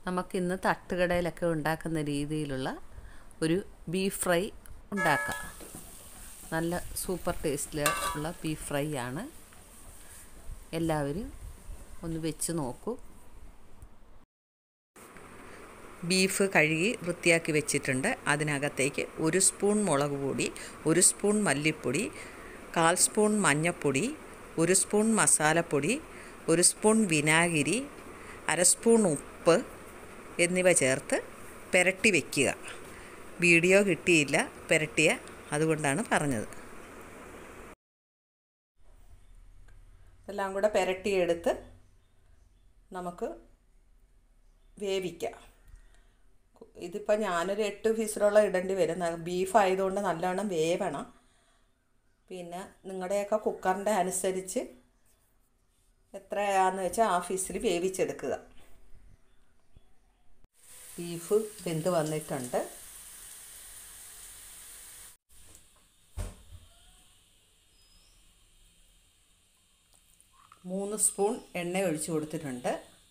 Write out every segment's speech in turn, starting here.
നമുക്കിന്ന് തട്ടുകടയിലൊക്കെ ഉണ്ടാക്കുന്ന രീതിയിലുള്ള ഒരു ബീഫ് ഫ്രൈ ഉണ്ടാക്കാം നല്ല സൂപ്പർ ടേസ്റ്റിലുള്ള ബീഫ് ഫ്രൈ ആണ് എല്ലാവരും ഒന്ന് വെച്ച് നോക്കൂ ബീഫ് കഴുകി വൃത്തിയാക്കി വെച്ചിട്ടുണ്ട് അതിനകത്തേക്ക് ഒരു സ്പൂൺ മുളക് പൊടി ഒരു സ്പൂൺ മല്ലിപ്പൊടി കാൽ സ്പൂൺ മഞ്ഞൾപ്പൊടി ഒരു സ്പൂൺ മസാലപ്പൊടി ഒരു സ്പൂൺ വിനാഗിരി അര സ്പൂൺ ഉപ്പ് എന്നിവ ചേർത്ത് പുരട്ടി വയ്ക്കുക വീഡിയോ കിട്ടിയില്ല പുരട്ടിയ അതുകൊണ്ടാണ് പറഞ്ഞത് എല്ലാം കൂടെ പുരട്ടിയെടുത്ത് നമുക്ക് വേവിക്കാം ഇതിപ്പോൾ ഞാനൊരു എട്ട് പീസിലുള്ള ഇടേണ്ടി വരും ബീഫ് ആയതുകൊണ്ട് നല്ലവണ്ണം വേവണം പിന്നെ നിങ്ങളുടെയൊക്കെ കുക്കറിൻ്റെ അനുസരിച്ച് എത്രയാണെന്ന് വെച്ചാൽ ആ ഫീസിൽ വേവിച്ചെടുക്കുക ബീഫ് വെന്ത് വന്നിട്ടുണ്ട് മൂന്ന് സ്പൂൺ എണ്ണ ഒഴിച്ചു കൊടുത്തിട്ടുണ്ട്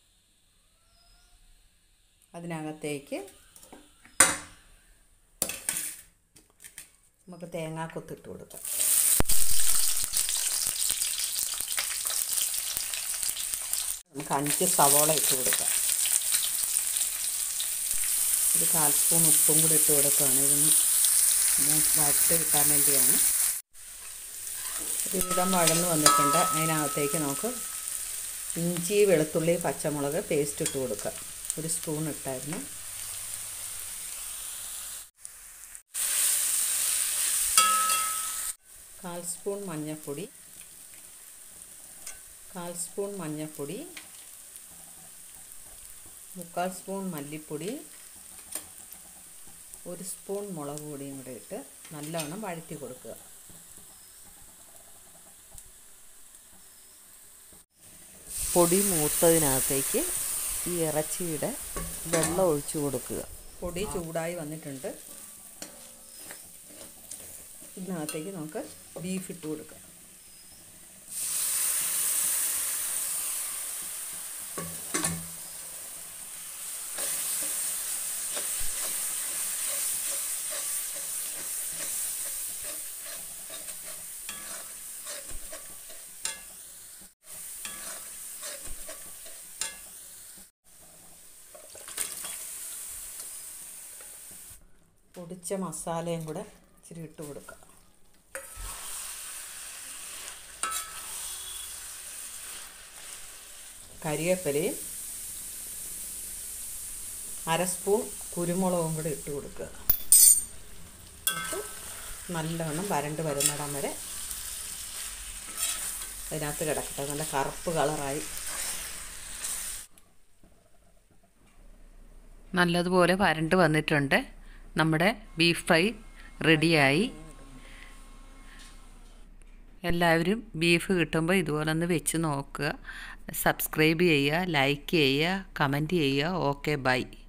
അതിനകത്തേക്ക് നമുക്ക് തേങ്ങാക്കൊത്തിട്ട് കൊടുക്കാം നമുക്ക് അഞ്ച് സവോള ഇട്ട് കൊടുക്കാം ഒരു കാൽ സ്പൂൺ ഉപ്പും കൂടി ഇട്ട് കൊടുക്കുകയാണ് ഇതൊന്ന് വറുത്ത് കിട്ടാൻ വേണ്ടിയാണ് ഒരുവിധം വഴന്ന് വന്നിട്ടുണ്ട് അതിനകത്തേക്ക് നമുക്ക് ഇഞ്ചി വെളുത്തുള്ളി പച്ചമുളക് പേസ്റ്റ് ഇട്ട് കൊടുക്കുക ഒരു സ്പൂൺ ഇട്ടായിരുന്നു കാൽ സ്പൂൺ മഞ്ഞൾപ്പൊടി കാൽ സ്പൂൺ മഞ്ഞൾപ്പൊടി മുക്കാൽ സ്പൂൺ മല്ലിപ്പൊടി ഒരു സ്പൂൺ മുളക് പൊടിയും കൂടെ ഇട്ട് നല്ലവണ്ണം വഴറ്റി കൊടുക്കുക പൊടി മൂത്തതിനകത്തേക്ക് ഈ ഇറച്ചിയുടെ വെള്ളം ഒഴിച്ചു കൊടുക്കുക പൊടി ചൂടായി വന്നിട്ടുണ്ട് ഇതിനകത്തേക്ക് നമുക്ക് ബീഫ് ഇട്ട് കൊടുക്കാം പൊടിച്ച മസാലയും കൂടെ ഇച്ചിരി ഇട്ട് കൊടുക്കുക കരിവേപ്പിലയും അര സ്പൂൺ കുരുമുളകും കൂടെ ഇട്ട് കൊടുക്കുക എന്നിട്ട് നല്ലവണ്ണം വരണ്ട് വരുന്നിടം വരെ അതിനകത്ത് കിടക്കട്ടെ നല്ല കറുപ്പ് കളറായി നല്ലതുപോലെ വരണ്ട് വന്നിട്ടുണ്ട് നമ്മുടെ ബീഫ് ഫ്രൈ റെഡിയായി എല്ലാവരും ബീഫ് കിട്ടുമ്പോൾ ഇതുപോലെ ഒന്ന് വെച്ച് നോക്കുക സബ്സ്ക്രൈബ് ചെയ്യുക ലൈക്ക് ചെയ്യുക കമൻറ്റ് ചെയ്യുക ഓക്കെ ബൈ